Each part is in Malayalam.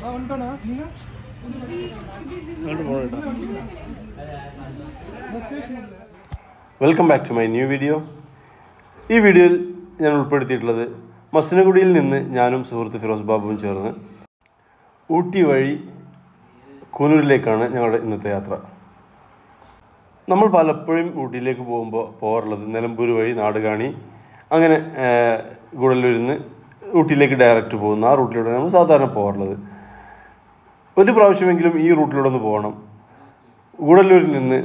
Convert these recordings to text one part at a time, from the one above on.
welcome back to my new video ഈ വീഡിയോയിൽ ഞാൻ ഉൾപ്പെടുത്തിയിട്ടുള്ളത് മസനഗുഡിയിൽ നിന്ന് ഞാനും സുഹൃത്ത് ഫിറോസ് ബാബുവും ചേർന്ന് ഊട്ടി വഴി കൂനൂരിലേക്കാണ് ഞങ്ങളുടെ ഇന്നത്തെ യാത്ര നമ്മൾ പലപ്പോഴും ഊട്ടിയിലേക്ക് പോകുമ്പോൾ പോകാറുള്ളത് നിലമ്പൂർ വഴി നാടുകാണി അങ്ങനെ ഏഹ്, ഗുഡല്ലൂരിൽ നിന്ന് ഊട്ടിയിലേക്ക് ഡയറക്റ്റ് പോകുന്ന ആ റൂട്ടിലൂടെ നമ്മൾ സാധാരണ പോകാറുള്ളത് ഒരു പ്രാവശ്യമെങ്കിലും ഈ റൂട്ടിലൂടെ ഒന്ന് പോകണം ഗൂഡല്ലൂരിൽ നിന്ന്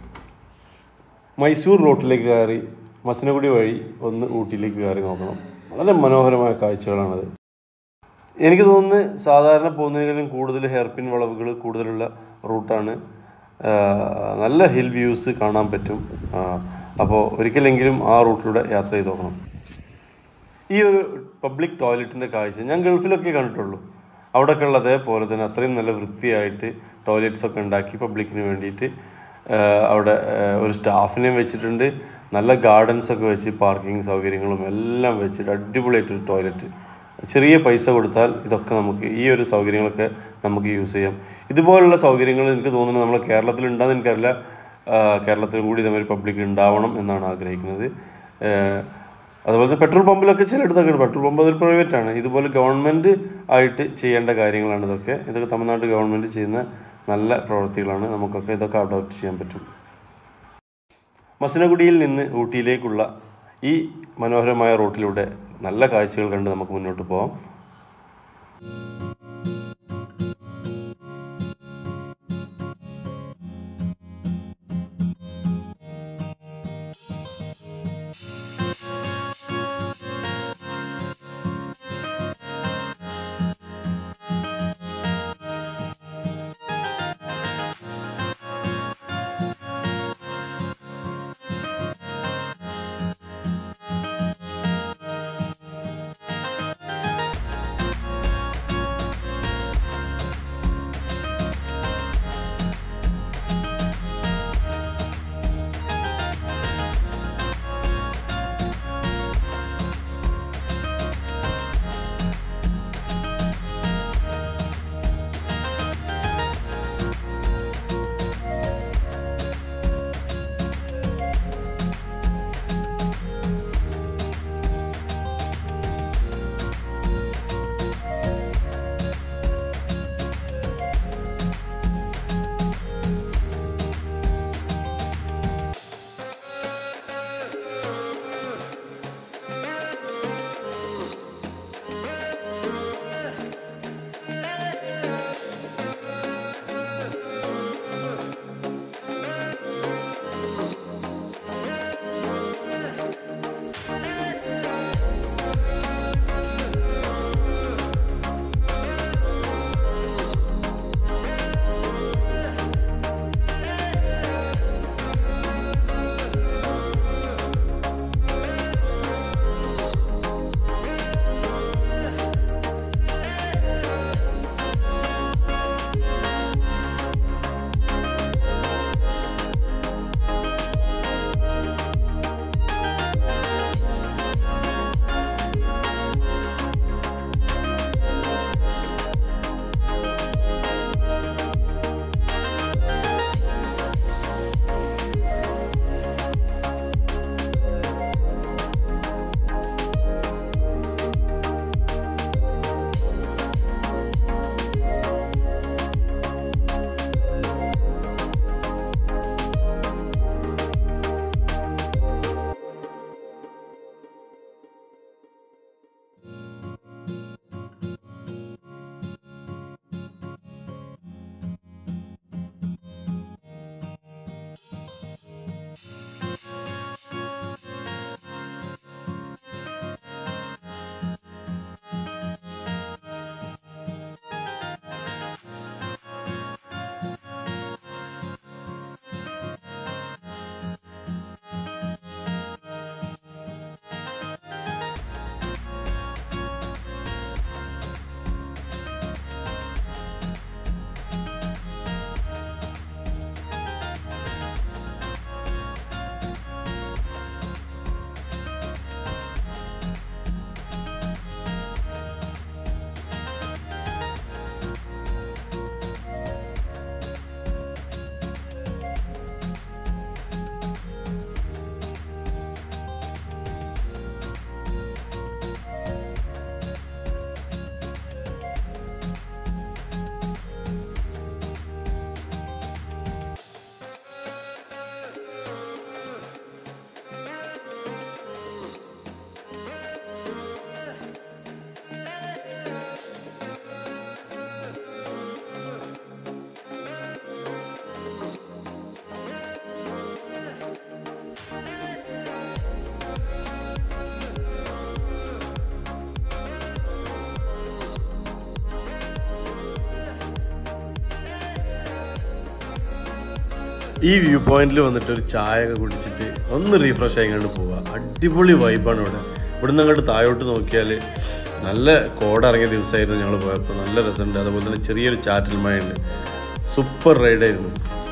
മൈസൂർ റോട്ടിലേക്ക് കയറി മസനഗുഡി വഴി ഒന്ന് ഊട്ടിയിലേക്ക് കയറി നോക്കണം വളരെ മനോഹരമായ കാഴ്ചകളാണത് എനിക്ക് തോന്നുന്നു സാധാരണ പോകുന്നതിനേക്കാളും കൂടുതൽ ഹെയർപിൻ വളവുകൾ കൂടുതലുള്ള റൂട്ടാണ് ആഹ് നല്ല ഹിൽ വ്യൂസ് കാണാൻ പറ്റും അപ്പോൾ ഒരിക്കലെങ്കിലും ആ റൂട്ടിലൂടെ യാത്ര ചെയ്ത് നോക്കണം ഈ ഒരു പബ്ലിക് ടോയ്ലറ്റിൻ്റെ കാഴ്ച ഞാൻ ഗൾഫിലൊക്കെ കണ്ടിട്ടുള്ളൂ അവിടെയൊക്കെ ഉള്ള അതേപോലെ തന്നെ അത്രയും നല്ല വൃത്തിയായിട്ട് ടോയ്ലറ്റ്സ് ഒക്കെ ഉണ്ടാക്കി പബ്ലിക്കിന് വേണ്ടിയിട്ട് ആഹ് അവിടെ ആഹ് ഒരു സ്റ്റാഫിനെയും വെച്ചിട്ടുണ്ട് നല്ല ഗാർഡൻസ് ഒക്കെ വെച്ച് പാർക്കിംഗ് സൗകര്യങ്ങളും എല്ലാം വെച്ചിട്ട് അടിപൊളിയായിട്ടൊരു ടോയ്ലറ്റ് ചെറിയ പൈസ കൊടുത്താൽ ഇതൊക്കെ നമുക്ക് ഈ ഒരു സൗകര്യങ്ങളൊക്കെ നമുക്ക് യൂസ് ചെയ്യാം ഇതുപോലുള്ള സൗകര്യങ്ങൾ എനിക്ക് തോന്നുന്നു നമ്മുടെ കേരളത്തിൽ ഉണ്ടാകുന്ന എനിക്കറിയില്ല ആഹ് കേരളത്തിലും കൂടി ഇതേമാതിരി പബ്ലിക് ഉണ്ടാവണം എന്നാണ് ആഗ്രഹിക്കുന്നത് ആഹ് അതുപോലെ തന്നെ പെട്രോൾ പമ്പിലൊക്കെ ചിലയിടത്തൊക്കെ ഉണ്ട് പെട്രോൾ പമ്പ് അതൊരു പ്രൈവറ്റ് ആണ് ഇതുപോലെ ഗവൺമെൻറ് ആയിട്ട് ചെയ്യേണ്ട കാര്യങ്ങളാണ് ഇതൊക്കെ ഇതൊക്കെ തമിഴ്നാട് ഗവൺമെൻറ് ചെയ്യുന്ന നല്ല പ്രവൃത്തികളാണ് നമുക്കൊക്കെ ഇതൊക്കെ അഡോപ്റ്റ് ചെയ്യാൻ പറ്റും മസനഗുഡിയിൽ നിന്ന് ഊട്ടിയിലേക്കുള്ള ഈ മനോഹരമായ റൂട്ടിലൂടെ നല്ല കാഴ്ചകൾ കണ്ട് നമുക്ക് മുന്നോട്ട് പോകാം ഈ വ്യൂ പോയിന്റിൽ വന്നിട്ട് ഒരു ചായ ഒക്കെ കുടിച്ചിട്ട് ഒന്ന് റീഫ്രഷ് ആയി കണ്ട് പോവുക അടിപൊളി വൈബാണ് ഇവിടെ ഇവിടുന്ന് അങ്ങോട്ട് താഴോട്ട് നോക്കിയാൽ നല്ല കോടിറങ്ങിയ ദിവസമായിരുന്നു ഞങ്ങൾ പോയപ്പോൾ നല്ല രസമുണ്ട് അതുപോലെ തന്നെ ചെറിയൊരു ചാറ്റൽ മഴയുണ്ട് സൂപ്പർ റൈഡായിരുന്നു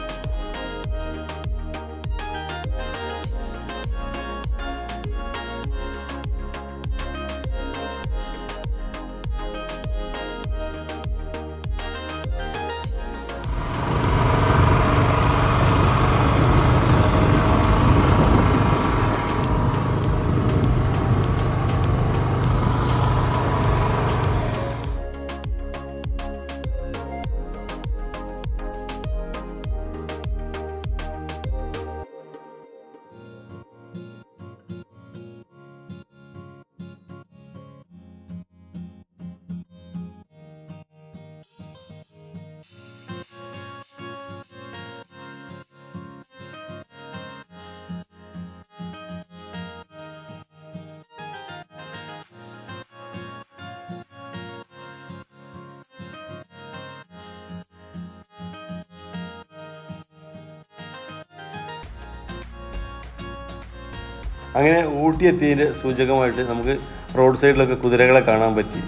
അങ്ങനെ ഊട്ടി എത്തിയതിൻ്റെ സൂചകമായിട്ട് നമുക്ക് റോഡ് സൈഡിലൊക്കെ കുതിരകളെ കാണാൻ പറ്റി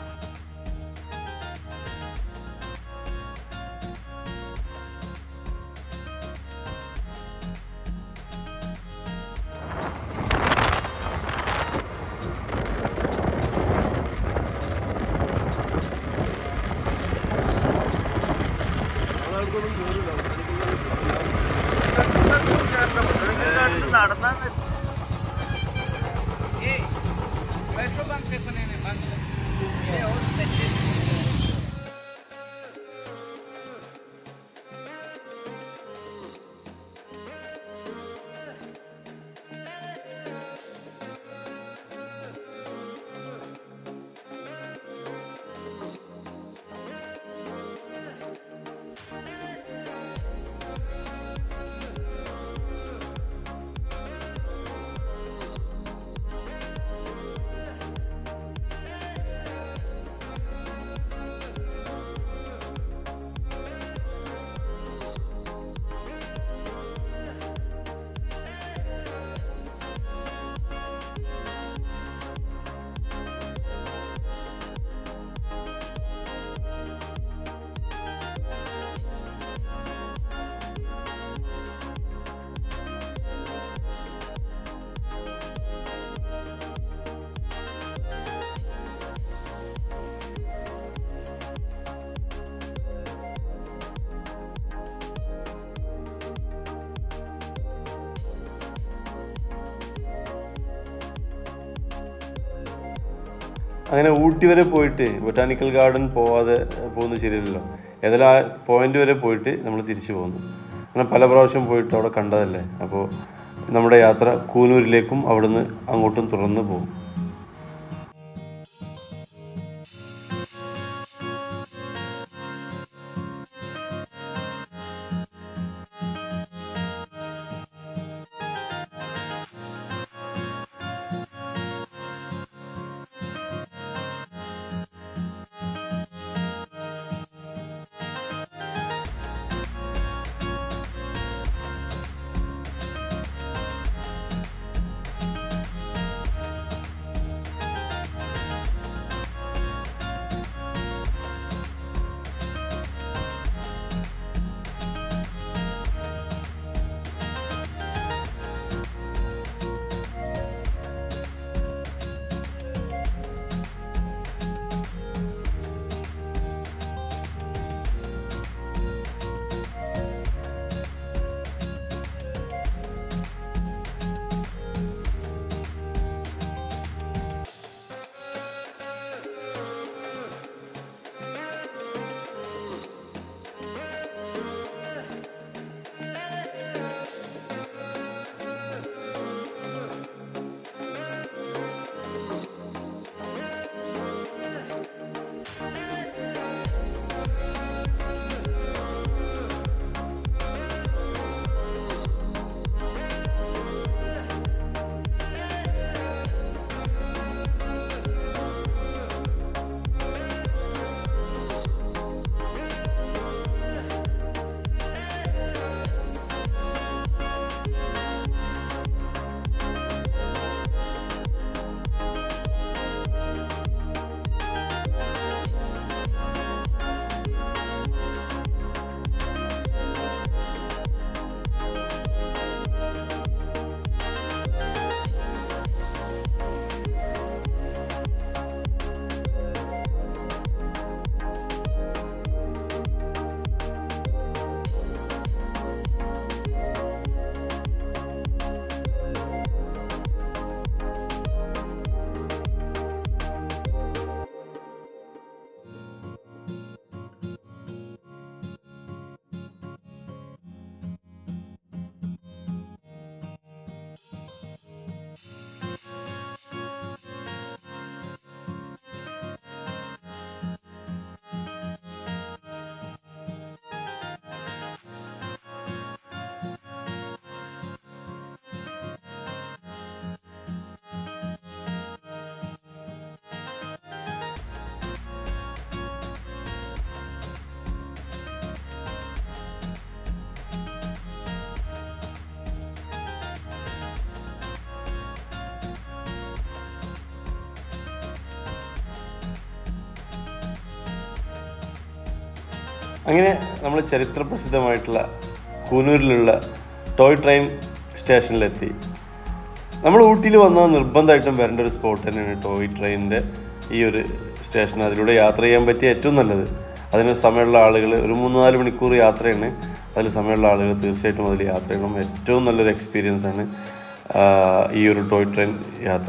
അങ്ങനെ ഊട്ടി വരെ പോയിട്ട് ബൊട്ടാനിക്കൽ ഗാർഡൻ പോവാതെ പോകുന്നത് ശരിയല്ലല്ലോ ഏതായാലും ആ പോയിന്റ് വരെ പോയിട്ട് നമ്മൾ തിരിച്ചു പോകുന്നു അങ്ങനെ പല പ്രാവശ്യം പോയിട്ട് അവിടെ കണ്ടതല്ലേ അപ്പോൾ നമ്മുടെ യാത്ര കൂനൂരിലേക്കും അവിടുന്ന് അങ്ങോട്ടും തുടർന്ന് പോകും അങ്ങനെ നമ്മൾ ചരിത്ര പ്രസിദ്ധമായിട്ടുള്ള കൂനൂരിലുള്ള ടോയ് ട്രെയിൻ സ്റ്റേഷനിലെത്തി നമ്മൾ ഊട്ടിയിൽ വന്നാൽ നിർബന്ധമായിട്ടും വരേണ്ട ഒരു സ്പോട്ട് തന്നെയാണ് ടോയ് ട്രെയിനിൻ്റെ ഈ ഒരു സ്റ്റേഷൻ അതിലൂടെ യാത്ര ചെയ്യാൻ പറ്റിയ ഏറ്റവും നല്ലത് അതിന് സമയമുള്ള ആളുകൾ ഒരു മൂന്ന് നാല് മണിക്കൂർ യാത്രയാണ് അതിൽ സമയമുള്ള ആളുകൾ തീർച്ചയായിട്ടും അതിൽ യാത്ര ചെയ്യണം ഏറ്റവും നല്ലൊരു എക്സ്പീരിയൻസ് ആണ് ആ, ഈ ഒരു ടോയ് ട്രെയിൻ യാത്ര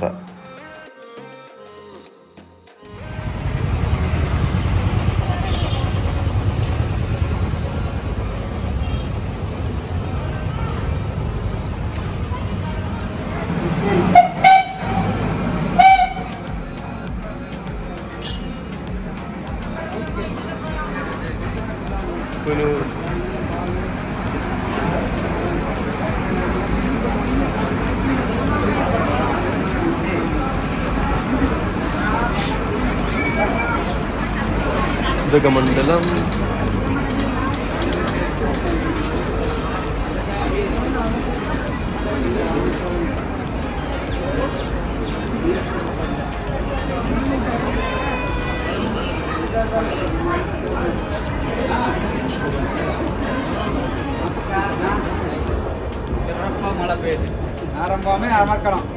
ഒരു ഉദകമണ്ഡലം சிறப்பா மழை பெய்யுது ஆரம்பமே அமர்க்கலாம்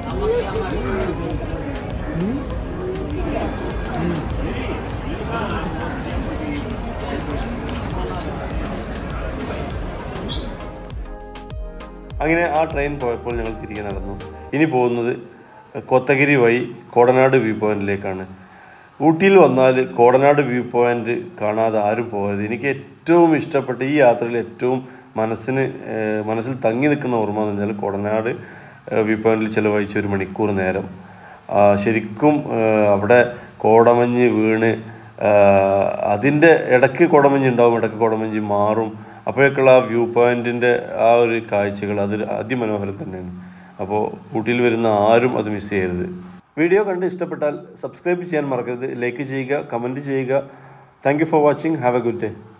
അങ്ങനെ ആ ട്രെയിൻ പോയപ്പോൾ ഞങ്ങൾ തിരികെ നടന്നു ഇനി പോകുന്നത് കൊത്തഗിരി വഴി കോടനാട് വ്യൂ പോയിന്റിലേക്കാണ് ഊട്ടിയിൽ വന്നാൽ കോടനാട് വ്യൂ പോയിന്റ് കാണാതെ ആരും പോകരുത് എനിക്ക് ഏറ്റവും ഇഷ്ടപ്പെട്ട ഈ യാത്രയിൽ ഏറ്റവും മനസ്സിന് ഏഹ്, മനസ്സിൽ തങ്ങി നിൽക്കുന്ന ഓർമ്മ എന്ന് പറഞ്ഞാൽ കോടനാട് ഏഹ്, വ്യൂ പോയിന്റിൽ ചിലവഴിച്ച ഒരു മണിക്കൂർ നേരം ആ, ശരിക്കും ഏഹ്, അവിടെ കോടമഞ്ഞ് വീണ് അതിൻ്റെ ഇടയ്ക്ക് കോടമഞ്ഞ് ഉണ്ടാവും ഇടയ്ക്ക് കോടമഞ്ഞ് മാറും അപ്പോഴൊക്കെയുള്ള ആ വ്യൂ പോയിന്റിൻ്റെ ആ ഒരു കാഴ്ചകൾ അത് അതിമനോഹരം തന്നെയാണ് അപ്പോൾ ഊട്ടിയിൽ വരുന്ന ആരും അത് മിസ് ചെയ്യരുത് വീഡിയോ കണ്ട് ഇഷ്ടപ്പെട്ടാൽ സബ്സ്ക്രൈബ് ചെയ്യാൻ മറക്കരുത് ലൈക്ക് ചെയ്യുക കമൻറ്റ് ചെയ്യുക thank you for watching have a good day